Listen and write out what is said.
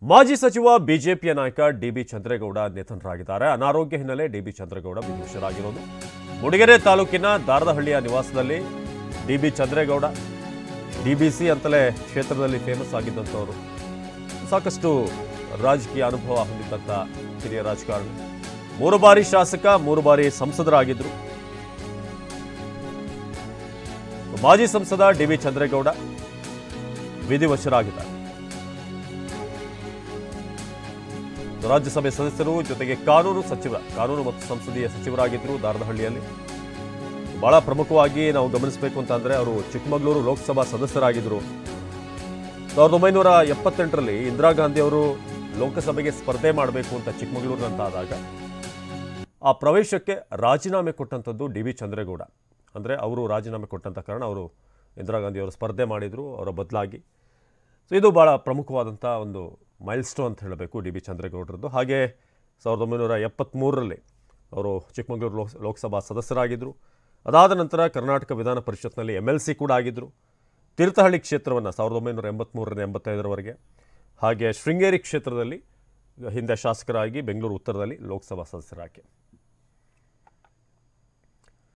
ಮಾಜಿ ಸಚಿವ ಬಿಜೆಪಿಯ ನಾಯಕ ಡಿಬಿ ಚಂದ್ರೇಗೌಡ ನಿಧನರಾಗಿದ್ದಾರೆ ಅನಾರೋಗ್ಯ ಹಿನ್ನೆಲೆ ಡಿಬಿ ಚಂದ್ರೇಗೌಡ ವಿಧಿವಶರಾಗಿರೋದು ಮೂಡಿಗೆರೆ ತಾಲೂಕಿನ ದಾರದಹಳ್ಳಿಯ ನಿವಾಸದಲ್ಲಿ ಡಿಬಿ ಚಂದ್ರೇಗೌಡ ಡಿಬಿಸಿ ಅಂತಲೇ ಕ್ಷೇತ್ರದಲ್ಲಿ ಫೇಮಸ್ ಆಗಿದ್ದಂಥವರು ಸಾಕಷ್ಟು ರಾಜಕೀಯ ಅನುಭವ ಹೊಂದಿದ್ದಂಥ ಹಿರಿಯ ರಾಜಕಾರಣಿ ಮೂರು ಬಾರಿ ಶಾಸಕ ಮೂರು ಬಾರಿ ಸಂಸದರಾಗಿದ್ದರು ಮಾಜಿ ಸಂಸದ ಡಿಬಿ ಚಂದ್ರೇಗೌಡ ವಿಧಿವಶರಾಗಿದ್ದಾರೆ ರಾಜ್ಯಸಭೆ ಸದಸ್ಯರು ಜೊತೆಗೆ ಕಾನೂನು ಸಚಿವ ಕಾನೂನು ಮತ್ತು ಸಂಸದೀಯ ಸಚಿವರಾಗಿದ್ದರು ದಾರದಹಳ್ಳಿಯಲ್ಲಿ ಬಹಳ ಪ್ರಮುಖವಾಗಿ ನಾವು ಗಮನಿಸಬೇಕು ಅಂತಂದ್ರೆ ಅವರು ಚಿಕ್ಕಮಗಳೂರು ಲೋಕಸಭಾ ಸದಸ್ಯರಾಗಿದ್ದರು ಸಾವಿರದ ಒಂಬೈನೂರ ಎಪ್ಪತ್ತೆಂಟರಲ್ಲಿ ಇಂದಿರಾ ಗಾಂಧಿ ಅವರು ಲೋಕಸಭೆಗೆ ಸ್ಪರ್ಧೆ ಮಾಡಬೇಕು ಅಂತ ಚಿಕ್ಕಮಗಳೂರಿನಂತಾದಾಗ ಆ ಪ್ರವೇಶಕ್ಕೆ ರಾಜೀನಾಮೆ ಕೊಟ್ಟಂಥದ್ದು ಡಿ ವಿ ಚಂದ್ರೇಗೌಡ ಅಂದರೆ ಅವರು ರಾಜೀನಾಮೆ ಕೊಟ್ಟಂಥ ಕಾರಣ ಅವರು ಇಂದಿರಾ ಗಾಂಧಿ ಅವರು ಸ್ಪರ್ಧೆ ಮಾಡಿದರು ಅವರ ಬದಲಾಗಿ ಸೊ ಇದು ಭಾಳ ಪ್ರಮುಖವಾದಂಥ ಒಂದು ಮೈಲ್ಸ್ಟೋನ್ ಅಂತ ಹೇಳಬೇಕು ಡಿ ಬಿ ಚಂದ್ರೇಗೌಡರದ್ದು ಹಾಗೆ ಸಾವಿರದ ಒಂಬೈನೂರ ಎಪ್ಪತ್ತ್ಮೂರರಲ್ಲಿ ಅವರು ಚಿಕ್ಕಮಗಳೂರು ಲೋಕ್ ಲೋಕಸಭಾ ಸದಸ್ಯರಾಗಿದ್ದರು ಅದಾದ ನಂತರ ಕರ್ನಾಟಕ ವಿಧಾನ ಪರಿಷತ್ನಲ್ಲಿ ಎಮ್ ಎಲ್ ಸಿ ಕೂಡ ಆಗಿದ್ದರು ತೀರ್ಥಹಳ್ಳಿ ಕ್ಷೇತ್ರವನ್ನು ಸಾವಿರದ ಒಂಬೈನೂರ ಎಂಬತ್ತ್ಮೂರರಿಂದ ಎಂಬತ್ತೈದರವರೆಗೆ ಹಾಗೆ ಶೃಂಗೇರಿ ಕ್ಷೇತ್ರದಲ್ಲಿ ಹಿಂದೆ ಶಾಸಕರಾಗಿ ಬೆಂಗಳೂರು ಉತ್ತರದಲ್ಲಿ ಲೋಕಸಭಾ ಸದಸ್ಯರಾಗಿ